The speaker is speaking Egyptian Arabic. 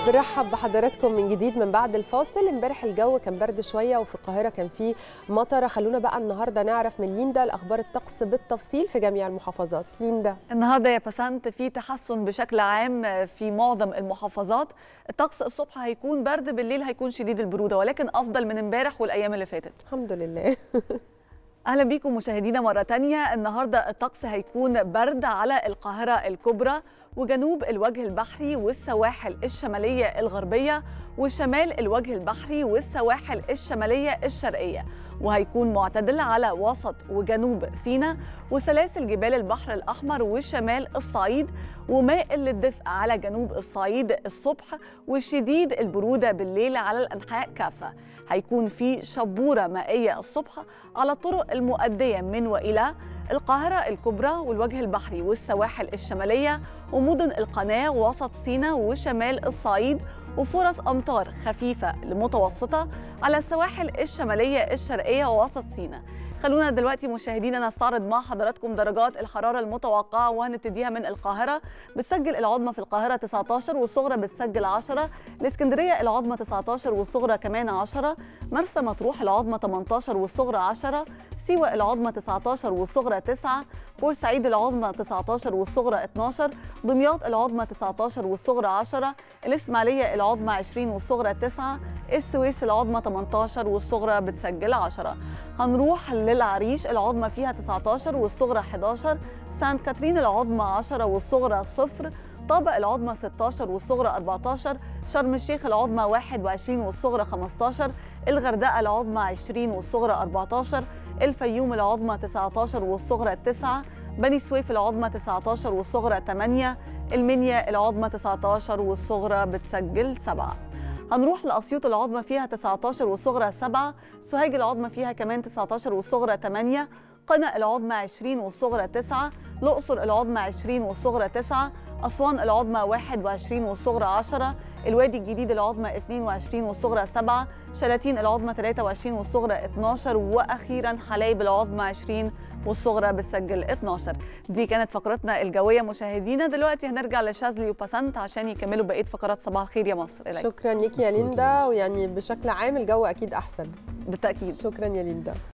بنرحب بحضراتكم من جديد من بعد الفاصل امبارح الجو كان برد شويه وفي القاهره كان فيه مطره خلونا بقى النهارده نعرف من ليندا الاخبار الطقس بالتفصيل في جميع المحافظات ليندا النهارده يا بسنت في تحسن بشكل عام في معظم المحافظات الطقس الصبح هيكون برد بالليل هيكون شديد البروده ولكن افضل من امبارح والايام اللي فاتت الحمد لله اهلا بيكم مشاهدينا مره تانية النهارده الطقس هيكون برد على القاهره الكبرى وجنوب الوجه البحري والسواحل الشماليه الغربيه وشمال الوجه البحري والسواحل الشماليه الشرقيه وهيكون معتدل على وسط وجنوب سيناء وسلاسل جبال البحر الاحمر وشمال الصعيد ومائل للدفء على جنوب الصعيد الصبح وشديد البروده بالليل على الانحاء كافه هيكون في شبوره مائيه الصبح على الطرق المؤديه من والى القاهرة الكبرى والوجه البحري والسواحل الشمالية ومدن القناة ووسط سيناء وشمال الصعيد وفرص أمطار خفيفة لمتوسطة على السواحل الشمالية الشرقية ووسط سيناء خلونا دلوقتي مشاهدينا نستعرض مع حضراتكم درجات الحرارة المتوقعة وهنبتديها من القاهرة بتسجل العظمى في القاهرة 19 والصغرى بتسجل 10 الإسكندرية العظمى 19 والصغرى كمان 10 مرسى مطروح العظمى 18 والصغرى 10 سيوة العظمى 19 والصغرى 9 بورسعيد العظمى 19 والصغرى 12 دمياط العظمى 19 والصغرى 10 الإسماعيلية العظمى 20 والصغرى 9 السويس العظمى 18 والصغرى بتسجل 10 هنروح للعريش العظمى فيها 19 والصغرى 11 سانت كاترين العظمى 10 والصغرى 0 طابق العظمى 16 والصغرى 14 شرم الشيخ العظمى 21 والصغرى 15 الغردقة العظمى 20 والصغرى 14 الفيوم العظمى 19 والصغرى 9 بني سويف العظمى 19 والصغرى 8 المنيا العظمى 19 والصغرى بتسجل 7 هنروح لأسيوط العظمى فيها 19 والصغرى 7 سوهاج العظمى فيها كمان 19 والصغرى 8 قنا العظمى 20 والصغرى 9 الأقصر العظمى 20 والصغرى 9 أسوان العظمى 21 والصغرى 10 الوادي الجديد العظمى 22 والصغرى 7 شلاتين العظمى 23 والصغرى 12 واخيرا حلايب العظمى 20 والصغرى بتسجل 12 دي كانت فقرتنا الجويه مشاهدينا دلوقتي هنرجع لشاذلي وباسنت عشان يكملوا بقيه فقرات صباح الخير يا مصر إليك. شكرا ليكي يا ليندا ويعني بشكل عام الجو اكيد احسن بالتاكيد شكرا يا ليندا